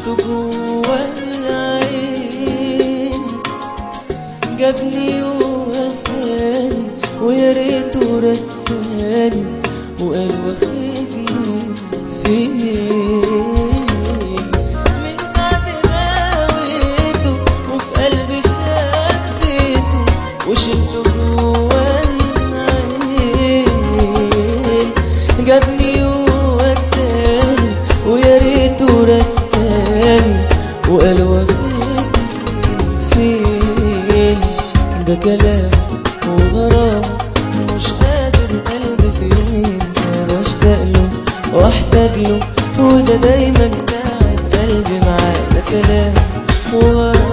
وشلته جوا العين جابني ووداني ويا ريته رساني وقال واخدني فين من بعد ما هويته وفي قلبي خبيته وشلته جوا العين جابني ووداني ويا ريته رساني وقال واخدني فين ده كلام وغرام مش قادر قلبي في يوم ينسى بشتاق له واحتاج له وده دايما تعب قلبي معاه ده كلام وغرام